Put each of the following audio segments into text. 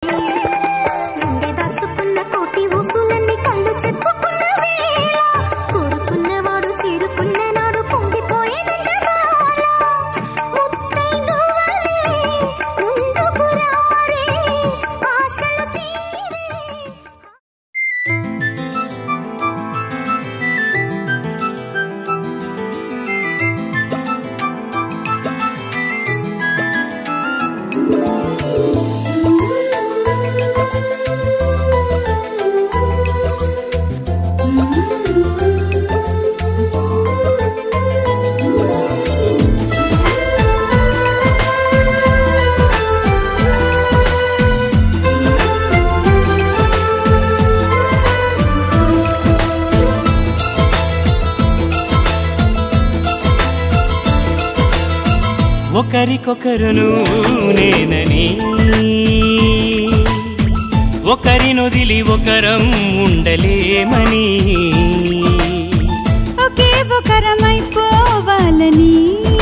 గుండె దాచుకున్న కోటి ఊసులన్నీ కళ్ళు చెప్పుకున్న వేళ కోరుకున్నవాడు చేరుకున్న నాడు పొంగిపోయేదంట బాల ముత్తైదువలే ముందుకు రారే ఆశలు తీరే ఒకరికొకరును నేనని ఒకరినొదిలి ఒకరం ఉండలేమని ఒకే ఒకరమైపోవాలని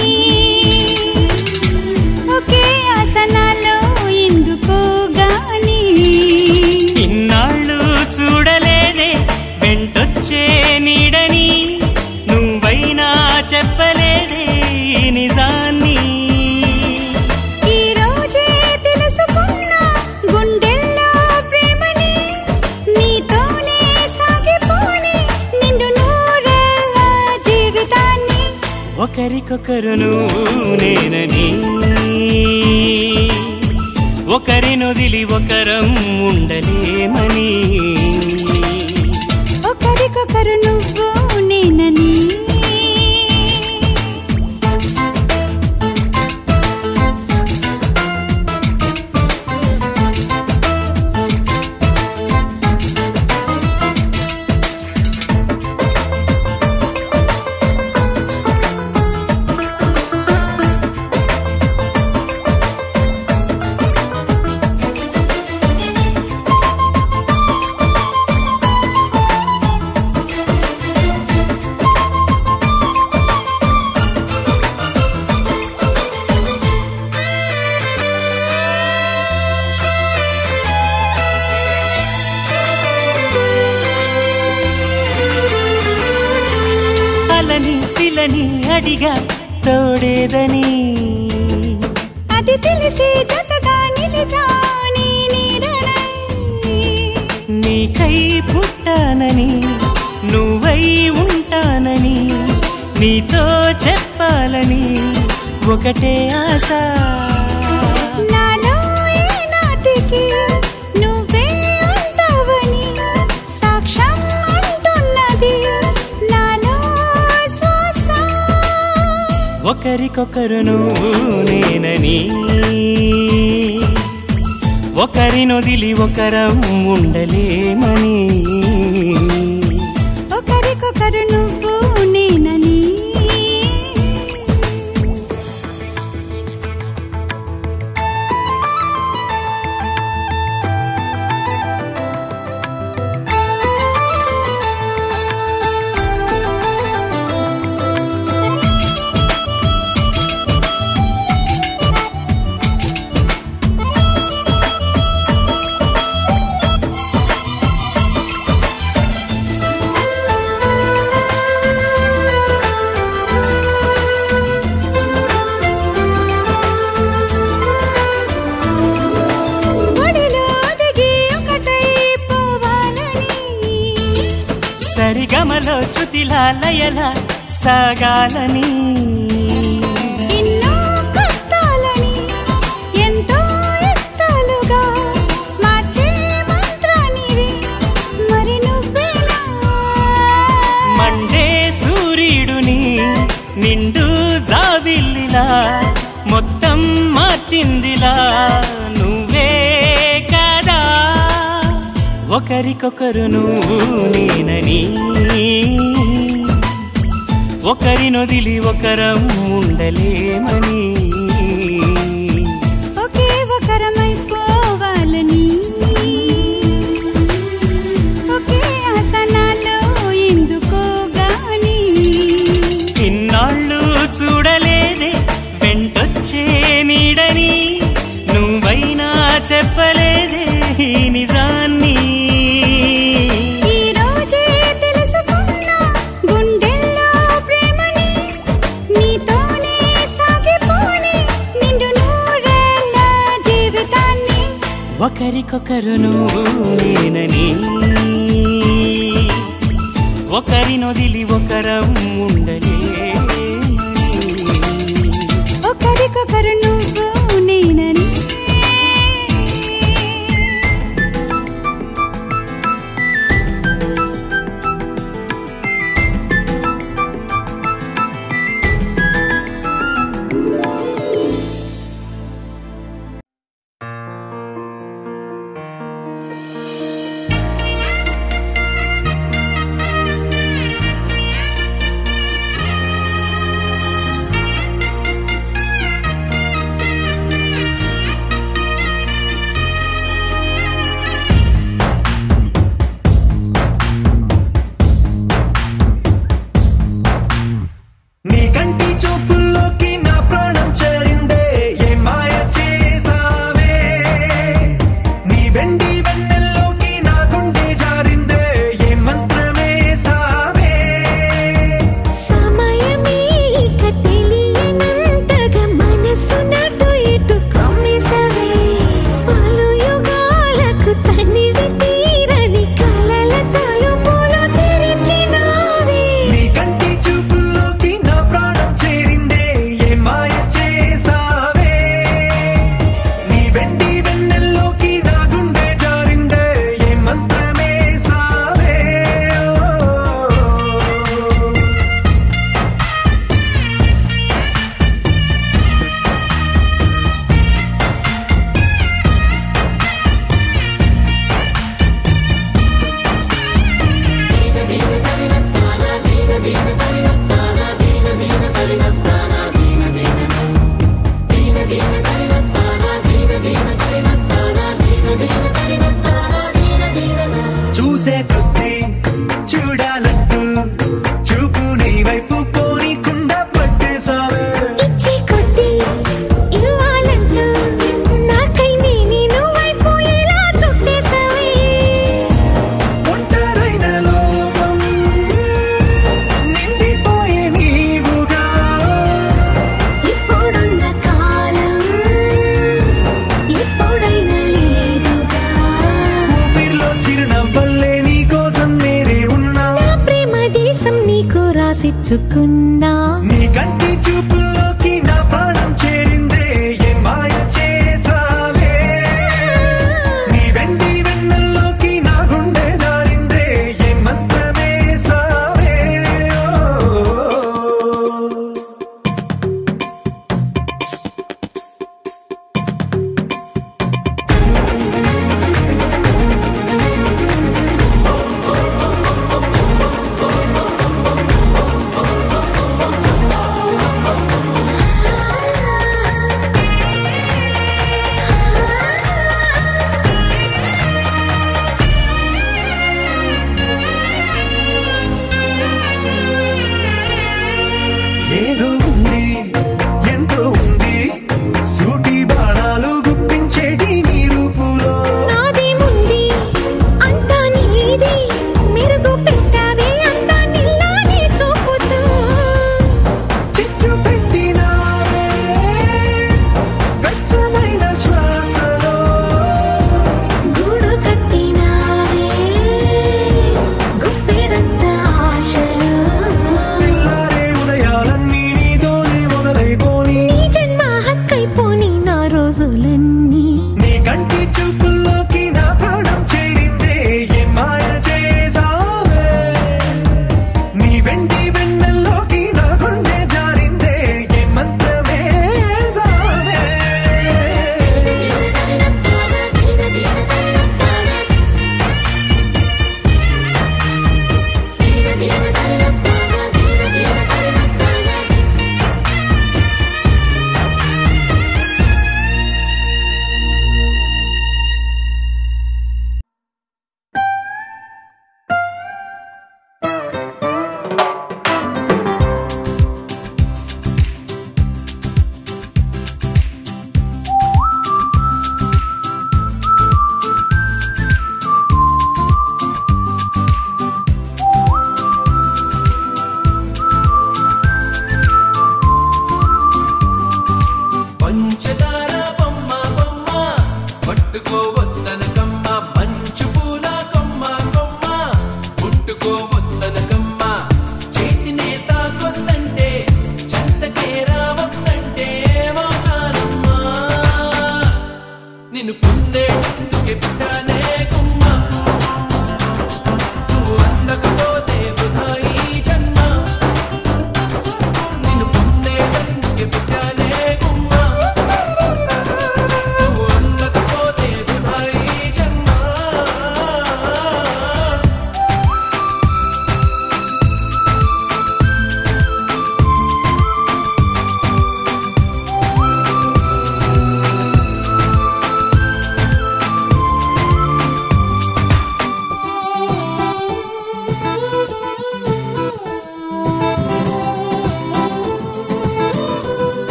ఒకే ఆసనాలో ఎందుకో గాని ఇన్నాళ్ళు చూడలేదే వెంటొచ్చే నీడని నువ్వైనా చెప్పలేదే ఈ నిజాన్ని ఈ రోజే తెలుసుకున్నా గుండెల్లో ప్రేమని నీతోనే సాగిపోని నిండు నూరేళ్ళ జీవితాన్ని ఒకరికొకరును నేనని ఒకరినొదిలి ఒకరం ఉండలేమని ఒకరికొకరు నువ్వు నేనని అలని శిలని అడిగా తోడేదని అది తెలిసి జతగా నిలిచాని నీడనై నీకై పుట్టానని నువ్వై ఉంటానని నీతో చెప్పాలని ఒకటే ఆశ నాలో ఏనాటికి నువ్వే ఉంటావని సాక్ష్యం అంటున్నది నాలో శ్వాస ఒకరికొకరును నేనని ఒకరినొదిలి ఒకరం ఉండలేమని ఒకరికొకరు నువ్వు నేనని ఒడిలో దిగి ఒకటై పోవాలని సరిగమలో శృతిలా లయల సాగాలని ఎన్నో కష్టాలని ఎంతో ఇష్టాలుగా మార్చే మంత్రానివి మరి నువ్వేనా మండే సూర్యుడుని నిండు జాబిల్లిలా మొత్తం మార్చిందిలా నువ్వే కదా ఒకరికొకరును నేనని ఒకరినొదిలి ఒకరం ఉండలేమని ఒకే ఒకరమైపోవాలని ఒకే ఆసనాలో ఎందుకో గాని ఇన్నాళ్ళు చూడలేదే వెంటొచ్చే నీడని నువ్వైనా చెప్పలేదే ఒకరికొకరు నువ్వు నేనని ఒకరినొదిలి ఒకరం ఉండలే ఒకరికొకరు నువ్వు నేనని నీ కంటి చూపుల్లోకి నా ప్రాణం చేరిందే ఏ మాయ చేసావే నీ వెండి వెన్నెల్లోకి నా గుండె జారిందే ఏ మంత్రమే సావే సమయమే ఇక తెలియనంతగా మనసు నటు ఇటు కొమ్మిసవే పలు యుగాలకు తనివి తీరని కలల తలుపులు తెరిచినావే నీ కంటి చూపుల్లోకి నా ప్రాణం చేరిందే ఏ మాయ చేసావే నీ వెండి వెన్నెల్లోకి నా గుండె జారిందే ఏ మంత్రమే సావే చూసే కొద్దీ చూడాలంటూ చూపు నీ వైపు కోరికుండా పట్టేశావే ఇచ్చే కొద్దీ ఇవ్వాలంటూ నాకై నేను వైపోయేలా చుట్టేసావే ఒంటరైన లోకం నిండిపోయే నీవుగా ఇప్పుడున్న కాలం ఎప్పుడైనా లేదుగా ఊపిరిలో చిరునవ్వల్లే నీ కోసం నేనే ఉన్నా నా ప్రేమ దేశం నీకు రాసిచ్చుకున్నా నీ కంటి చూపుల్లోకి నా ప్రాణం చేరిందే ఏ మాయ చేసావే నీ వెండి వెన్నెల్లోకి నా గుండె జారిందే ఏ మంత్రమే సావే ఆ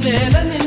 నేల